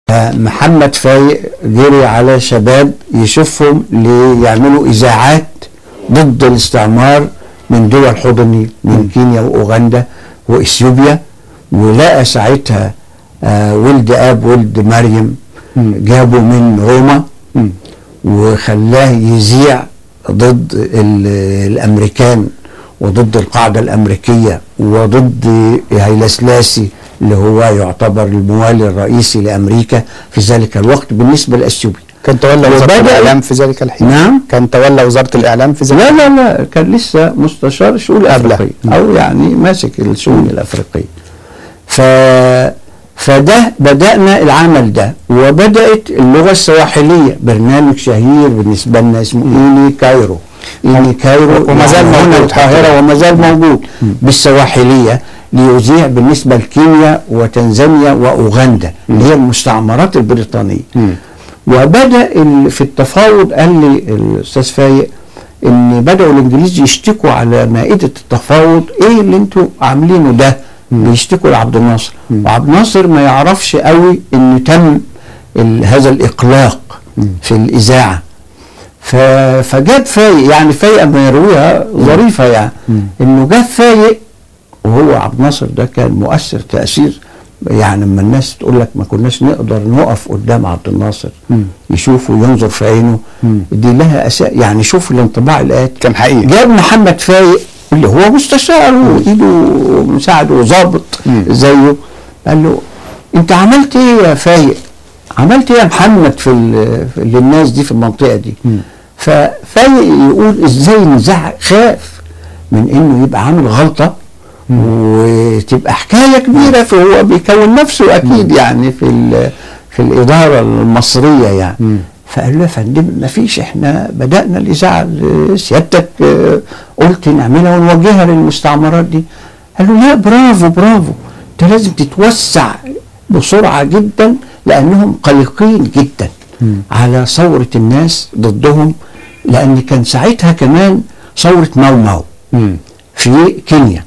محمد فايق جري على شباب يشوفهم ليعملوا اذاعات ضد الاستعمار من دول حوض النيل من كينيا واوغندا واثيوبيا ولقى ساعتها آه ولد اب ولد مريم جابه من روما وخلاه يذيع ضد ال- الامريكان وضد القاعده الامريكيه وضد هيلا سلاسي اللي هو يعتبر الموالي الرئيسي لامريكا في ذلك الوقت بالنسبه لاثيوبيا كان تولى وزاره وبدأ- الاعلام في ذلك الحين نعم. كان تولى وزاره الاعلام في ذلك لا لا لا كان لسه مستشار الشؤون قبله. الافريقيه او يعني ماسك الشؤون الافريقيه ف فده بدانا العمل ده وبدات اللغه السواحليه برنامج شهير بالنسبه لنا اسمه ايني كايرو ايني كايرو وما زال يعني هنا موجود القاهره وما زال موجود بالسواحليه ليذيع بالنسبه لكينيا وتنزانيا واوغندا اللي هي المستعمرات البريطانيه وبدا ال- في التفاوض قال لي الاستاذ فايق ان بداوا الانجليز يشتكوا على مائده التفاوض ايه اللي انتوا عاملينه ده بيشتكوا لعبد الناصر وعبد الناصر ما يعرفش قوي ان تم ال- هذا الاقلاق في الاذاعه ف... فجاب فايق يعني فايق اما يرويها ظريفه يعني انه جاب فايق وهو عبد الناصر ده كان مؤثر تاثير يعني لما الناس تقول لك ما كناش نقدر نقف قدام عبد الناصر يشوفه ينظر في عينه دي لها أساء يعني شوف الانطباع الآتي كان حقيقي جاب محمد فايق اللي هو مستشار وايده مساعد وظابط زيه قال له انت عملت ايه يا فايق عملت ايه يا محمد في, ال- في للناس دي في المنطقه دي ففايق يقول ازاي نزعق خاف من انه يبقى عامل غلطه وتبقى حكايه كبيره فهو بيكون نفسه اكيد يعني في ال- في الاداره المصريه يعني فقال له يا فندم ما فيش احنا بدانا الاذاعه اللي سيادتك آه، قلت نعملها ونوجهها للمستعمرات دي قال له لا برافو برافو انت لازم تتوسع بسرعه جدا لانهم قلقين جدا على ثوره الناس ضدهم لان كان ساعتها كمان ثوره ماو ماو في كينيا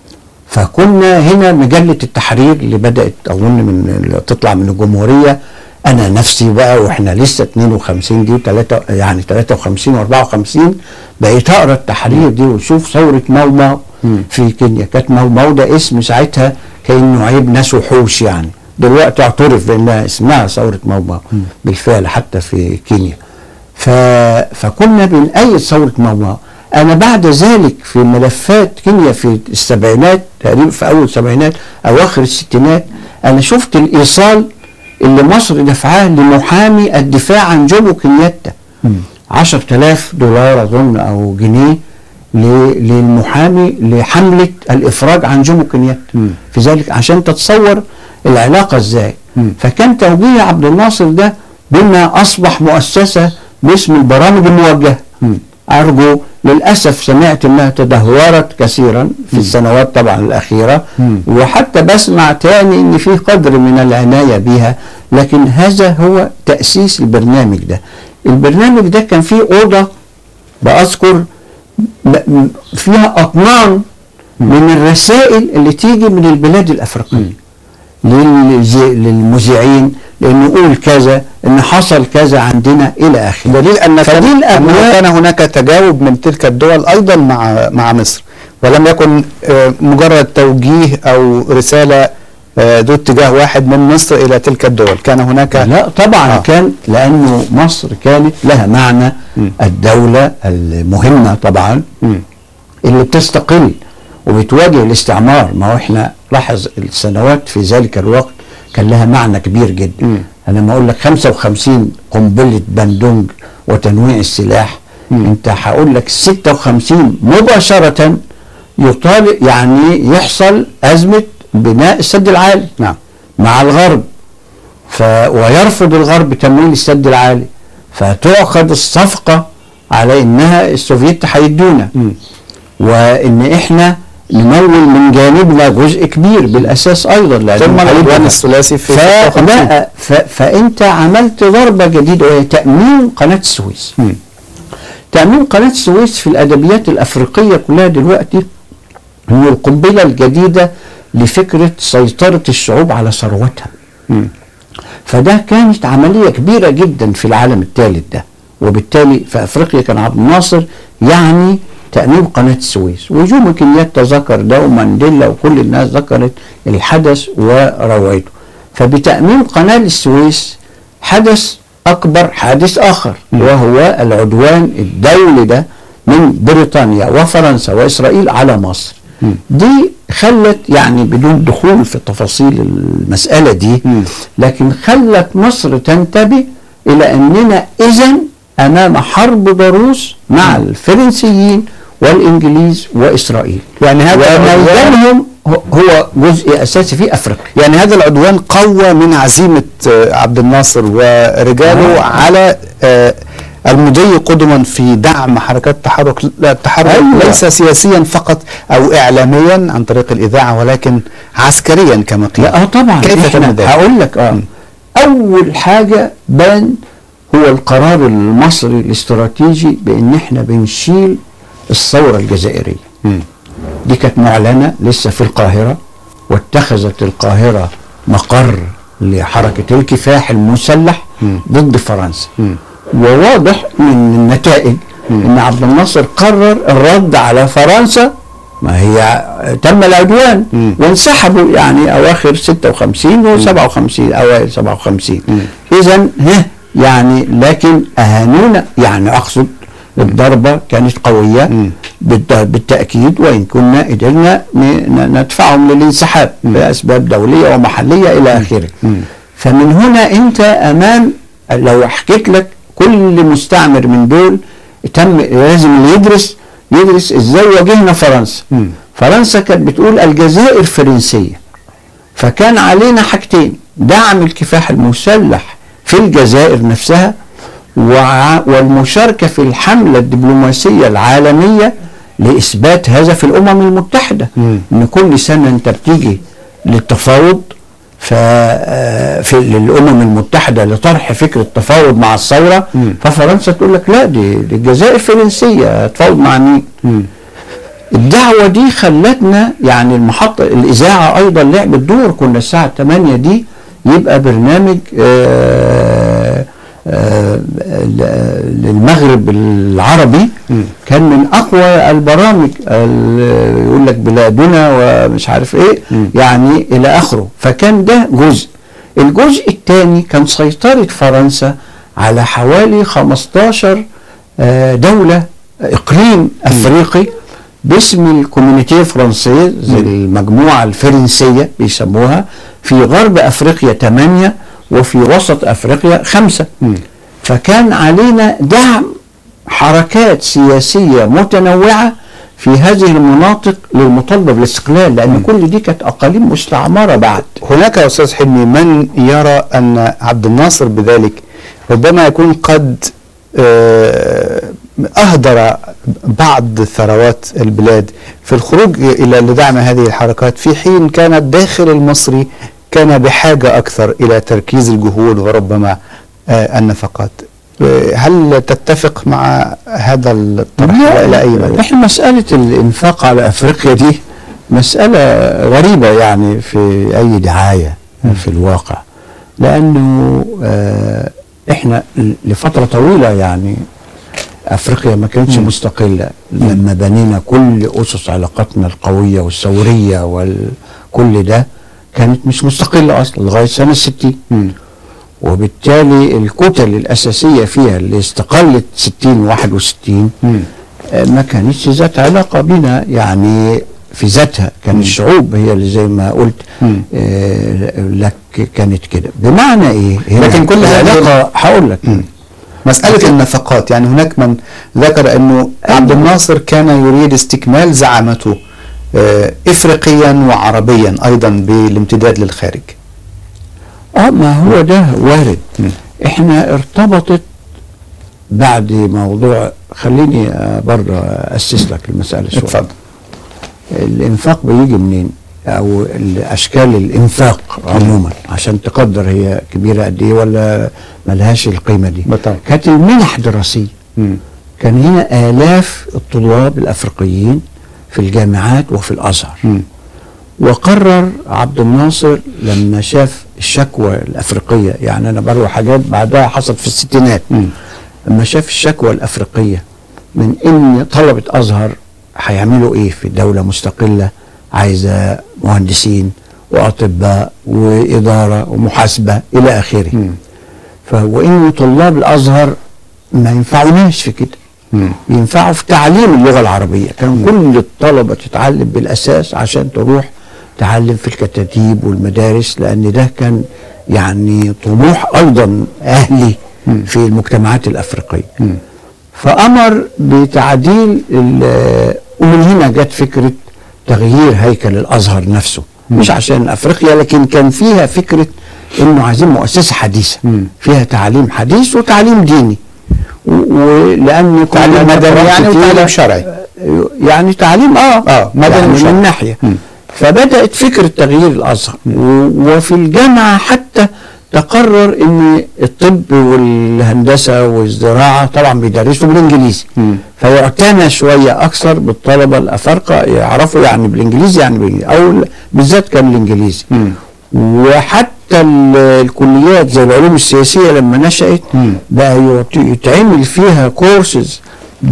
فكنا هنا مجلة التحرير اللي بدأت أظن من اللي تطلع من الجمهورية أنا نفسي بقى وإحنا لسه 52 دي وثلاثة يعني 53 و54 بقيت أقرأ التحرير دي وأشوف ثورة ماو ماو في كينيا كانت ماو ماو ده اسم ساعتها كأنه عيب ناس وحوش يعني دلوقتي اعترف بأنها اسمها ثورة ماو ماو بالفعل حتى في كينيا ف... فكنا بنأيد ثورة ماو ماو أنا بعد ذلك في ملفات كينيا في السبعينات تقريبا في أول السبعينات أواخر الستينات أنا شفت الإيصال اللي مصر دفعاه لمحامي الدفاع عن جومو كينياتا 10000 دولار أظن أو جنيه ل- للمحامي لحملة الإفراج عن جومو كينياتا في ذلك عشان تتصور العلاقة إزاي فكان توجيه عبد الناصر ده بما أصبح مؤسسة باسم البرامج الموجهة أرجو للأسف سمعت أنها تدهورت كثيرا في السنوات طبعا الأخيرة وحتى بسمع تاني أن في قدر من العناية بها لكن هذا هو تأسيس البرنامج ده البرنامج ده كان فيه أوضة بأذكر م- م- فيها أطنان من الرسائل اللي تيجي من البلاد الأفريقية للز- للمذيعين لأنه قول كذا إن حصل كذا عندنا إلى آخره دليل ان فدي كان أنه الأبواب كان هناك تجاوب من تلك الدول ايضا مع مع مصر ولم يكن آه، مجرد توجيه او رساله آه، ذو اتجاه واحد من مصر الى تلك الدول كان هناك لا طبعا آه. آه. كان لانه مصر كانت لها معنى الدوله المهمه طبعا مم. اللي بتستقل وبتواجه الاستعمار ما هو احنا لاحظ السنوات في ذلك الوقت كان لها معنى كبير جدا مم. انا ما اقول لك 55 قنبله بندونج وتنويع السلاح انت هقول لك 56 مباشره يطالب يعني يحصل ازمه بناء السد العالي نعم مع الغرب ف ويرفض الغرب تمويل السد العالي فتعقد الصفقة على انها السوفيت هيدونا وان احنا نمول من جانبنا جزء كبير بالاساس ايضا لأن ثم العدوان هيدونا. الثلاثي في ف... 56. لا ف... فانت عملت ضربة جديدة وهي تأمين قناة السويس مم. تأمين قناة السويس في الأدبيات الأفريقية كلها دلوقتي هي القنبلة الجديدة لفكرة سيطرة الشعوب على ثروتها مم. فده كانت عملية كبيرة جدا في العالم الثالث ده وبالتالي في أفريقيا كان عبد الناصر يعني تأميم قناة السويس وجوم كنياتا ذكر ده ومانديلا وكل الناس ذكرت الحدث ورويته فبتأميم قناة السويس حدث أكبر حادث آخر وهو العدوان الدولي ده من بريطانيا وفرنسا وإسرائيل على مصر مم. دي خلت يعني بدون دخول في تفاصيل المسألة دي مم. لكن خلت مصر تنتبه إلى أننا إذا أمام حرب ضروس مع الفرنسيين والإنجليز وإسرائيل يعني هذا العدوان وميدانهم هو- هو جزء أساسي في أفريقيا يعني هذا العدوان قوى من عزيمة آه، عبد الناصر ورجاله آه. على آه، المضي قدما في دعم حركات التحرك لا التحرك أيوة. ليس سياسيا فقط أو إعلاميا عن طريق الإذاعة ولكن عسكريا كما قيل لا اه طبعا كيف إحنا تم ذلك؟ هقول لك اه اول حاجه بان هو القرار المصري الاستراتيجي بان احنا بنشيل الثوره الجزائريه مم. دي كانت معلنه لسه في القاهره واتخذت القاهره مقر لحركه الكفاح المسلح مم. ضد فرنسا مم. وواضح من النتائج ان عبد الناصر قرر الرد على فرنسا ما هي تم العدوان مم. وانسحبوا يعني اواخر 56 و57 اوائل 57 مم. اذا ها يعني لكن اهانونا يعني اقصد الضربه كانت قويه مم. بالت- بالتاكيد وان كنا قدرنا ن- ن- ندفعهم للانسحاب باسباب دوليه ومحليه الى اخره مم. فمن هنا انت امام لو حكيت لك كل مستعمر من دول تم لازم اللي يدرس يدرس ازاي واجهنا فرنسا مم. فرنسا كانت بتقول الجزائر فرنسيه فكان علينا حاجتين دعم الكفاح المسلح في الجزائر نفسها وع- والمشاركه في الحمله الدبلوماسيه العالميه لاثبات هذا في الامم المتحده مم. ان كل سنه انت بتيجي للتفاوض ف آه، في الامم المتحده لطرح فكره التفاوض مع الثوره مم. ففرنسا تقول لك لا دي, دي الجزائر فرنسيه تفاوض مع مين؟ مم. الدعوة دي خلتنا يعني المحطة الإذاعة أيضا لعبت دور كنا الساعة 8 دي يبقى برنامج آه، آه، ل- للمغرب العربي مم. كان من أقوى البرامج ال- يقول لك بلادنا ومش عارف إيه مم. يعني إلى آخره فكان ده جزء الجزء الثاني كان سيطرة فرنسا على حوالي 15 آه، دولة إقليم أفريقي باسم الكوميونيتي الفرنسية زي المجموعة الفرنسية بيسموها في غرب أفريقيا ثمانية وفي وسط أفريقيا خمسة مم. فكان علينا دعم حركات سياسية متنوعة في هذه المناطق للمطالبة بالاستقلال لأن كل دي كانت أقاليم مستعمرة بعد هناك يا استاذ حلمي من يرى ان عبد الناصر بذلك ربما يكون قد آه، اهدر بعض ثروات البلاد في الخروج الى لدعم هذه الحركات في حين كان الداخل المصري كان بحاجه اكثر الى تركيز الجهود وربما آه، النفقات آه، هل تتفق مع هذا الطرح والى اي مدى؟ احنا مسألة الإنفاق على أفريقيا دي مسألة غريبة يعني في أي دعاية في الواقع لأنه آه، احنا لفترة طويلة يعني أفريقيا ما كانتش مستقلة لما بنينا كل أسس علاقاتنا القوية والثورية وكل ده كانت مش مستقلة أصلا لغاية سنة 60 مم. وبالتالي الكتل الأساسية فيها اللي استقلت 60 61 مم. آه، ما كانتش ذات علاقة بنا يعني في ذاتها كان الشعوب هي اللي زي ما قلت مم. آه لك كانت كده بمعنى ايه هنا لكن كل هذه- علاقة هقول لك مم. مسألة النفقات يعني هناك من ذكر أنه عبد الناصر كان يريد استكمال زعامته آه، إفريقيا وعربيا أيضا بالامتداد للخارج اه ما هو ده وارد مم. احنا ارتبطت بعد موضوع خليني آه، برضه اسس لك المسألة شوية اتفضل الانفاق بيجي منين او اشكال الانفاق عموما عشان تقدر هي كبيره قد ايه ولا ملهاش القيمه دي بالطبع. كانت المنح دراسيه مم. كان هنا الاف الطلاب الافريقيين في الجامعات وفي الازهر مم. وقرر عبد الناصر لما شاف الشكوى الافريقيه يعني انا بروح حاجات بعدها حصلت في الستينات مم. لما شاف الشكوى الافريقيه من ان طلبه ازهر هيعملوا ايه في دوله مستقله عايزه مهندسين واطباء واداره ومحاسبه الى اخره مم. ف وان طلاب الازهر ما ينفعوناش في كده مم. ينفعوا في تعليم اللغه العربيه كان كل الطلبه تتعلم بالاساس عشان تروح تعلم في الكتاتيب والمدارس لان ده كان يعني طموح ايضا اهلي مم. في المجتمعات الافريقيه مم. فامر بتعديل ال- ومن هنا جت فكره تغيير هيكل الازهر نفسه مش عشان افريقيا لكن كان فيها فكره انه عايزين مؤسسه حديثه مم. فيها تعليم حديث وتعليم ديني و- ولان كنا تعليم مدني نقرأ يعني كتير- وتعليم شرعي يعني تعليم اه آه، مدني يعني وشرعي. من ناحيه مم. فبدات فكره تغيير الازهر و- وفي الجامعه حتى تقرر ان الطب والهندسه والزراعه طبعا بيدرسوا بالانجليزي مم. فيعتنى شويه اكثر بالطلبه الافارقه يعرفوا يعني بالانجليزي يعني بالإنجليزي او ال- بالذات كان الانجليزي مم. وحتى ال- الكليات زي العلوم السياسيه لما نشات مم. بقى يعط- يتعمل فيها كورسز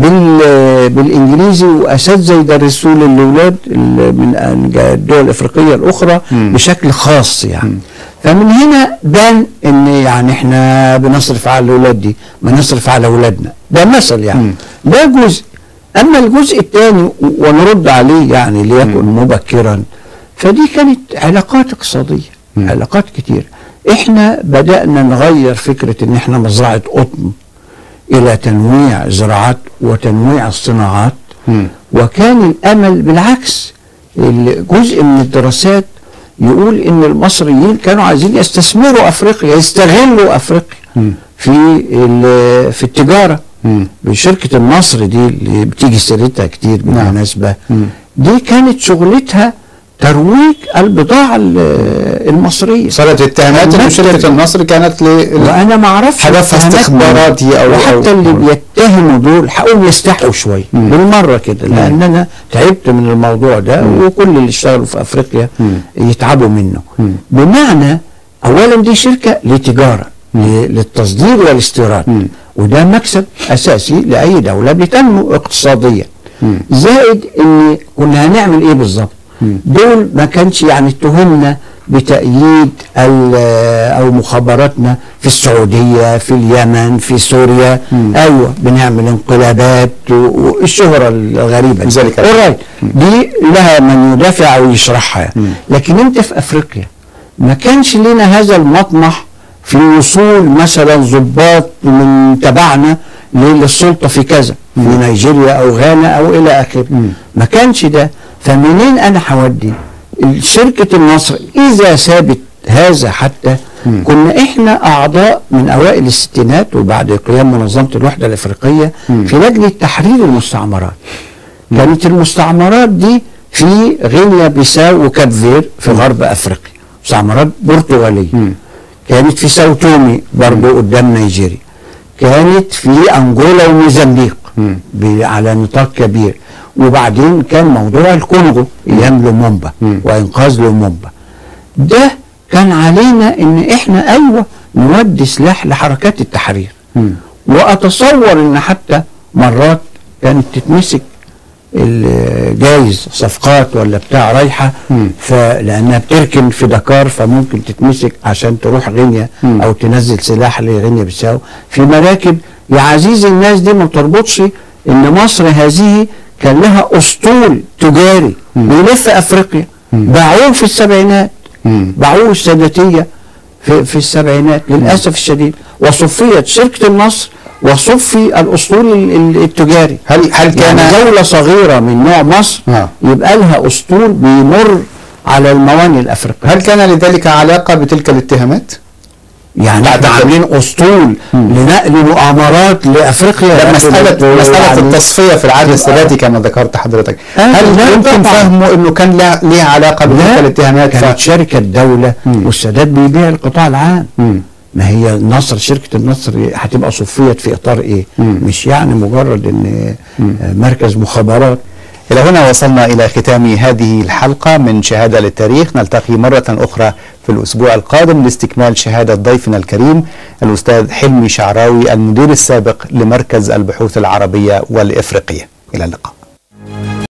بال بالانجليزي واساتذه يدرسوه للاولاد ال- من أن- الدول الافريقيه الاخرى مم. بشكل خاص يعني فمن هنا بان ان يعني احنا بنصرف على الاولاد دي ما نصرف على اولادنا ده مثل يعني مم. ده جزء اما الجزء الثاني ونرد عليه يعني ليكن مبكرا فدي كانت علاقات اقتصاديه مم. علاقات كتير احنا بدانا نغير فكره ان احنا مزرعه قطن الى تنويع زراعات وتنويع الصناعات مم. وكان الامل بالعكس ال- جزء من الدراسات يقول ان المصريين كانوا عايزين يستثمروا افريقيا يستغلوا افريقيا مم. في ال- في التجاره مم. بشركه النصر دي اللي بتيجي سيرتها كتير نعم. بالمناسبه مم. دي كانت شغلتها ترويج البضاعه ال- المصريه صارت اتهامات ان المكتب- شركه النصر كانت ل... وانا ما اعرفش هدفها اتهامات استخباراتي أو- وحتى أو- اللي بيتهموا دول حقهم يستحوا شويه مم. بالمره كده مم. لان انا تعبت من الموضوع ده وكل اللي اشتغلوا في افريقيا مم. يتعبوا منه مم. بمعنى اولا دي شركه لتجاره ل- للتصدير والاستيراد مم. وده مكسب اساسي لاي دوله بتنمو اقتصاديا مم. زائد ان كنا هنعمل ايه بالظبط مم. دول ما كانش يعني اتهمنا بتأييد ال- او مخابراتنا في السعوديه في اليمن في سوريا مم. ايوه بنعمل انقلابات و- والشهره الغريبه دي. ذلك Alright. دي لها من يدافع او يشرحها يعني. مم. لكن انت في افريقيا ما كانش لنا هذا المطمح في وصول مثلا ضباط من تبعنا للسلطه في كذا في نيجيريا او غانا او الى اخره مم. ما كانش ده فمنين انا هودي شركه النصر اذا سابت هذا حتى مم. كنا احنا اعضاء من اوائل الستينات وبعد قيام منظمه الوحده الافريقيه مم. في لجنه تحرير المستعمرات كانت المستعمرات دي في غينيا بيساو وكابفير في غرب افريقيا مستعمرات برتغاليه مم. كانت في ساو تومي برضو قدام نيجيريا كانت في انجولا وموزمبيق مم. ب- على نطاق كبير وبعدين كان موضوع الكونغو ايام لومومبا مم. وانقاذ لومومبا ده كان علينا ان احنا ايوه نودي سلاح لحركات التحرير مم. واتصور ان حتى مرات كانت تتمسك الجايز صفقات ولا بتاع رايحه مم. فلانها بتركن في دكار فممكن تتمسك عشان تروح غينيا مم. او تنزل سلاح لغينيا بيساو في مراكب يا عزيزي الناس دي ما بتربطش ان مصر هذه كان لها اسطول تجاري مم. بيلف افريقيا مم. باعوه في السبعينات مم. باعوه الساداتيه في, في السبعينات للاسف الشديد وصفيت شركه النصر وصفي الاسطول ال- ال- التجاري هل هل كان يعني دولة صغيرة من نوع مصر آه. يبقى لها أسطول بيمر على الموانئ الأفريقية هل كان لذلك علاقه بتلك الاتهامات؟ يعني بعد احنا كده. عاملين أسطول مم. لنقل مؤامرات لأفريقيا لا مسألة مسألة يعني التصفية في العهد تبقى- الساداتي كما ذكرت حضرتك آه، هل لا يمكن طبعاً. فهمه انه كان لها ليها علاقة بتلك لا الاتهامات كانت ف... شركة دولة مم. والسادات بيبيع القطاع العام مم. ما هي النصر شركة النصر هتبقى صفيت في إطار إيه؟ مم. مش يعني مجرد إن مم. آه، مركز مخابرات إلى هنا وصلنا إلى ختام هذه الحلقة من شهادة للتاريخ نلتقي مرة أخرى في الأسبوع القادم لاستكمال شهادة ضيفنا الكريم الأستاذ حلمي شعراوي المدير السابق لمركز البحوث العربية والإفريقية إلى اللقاء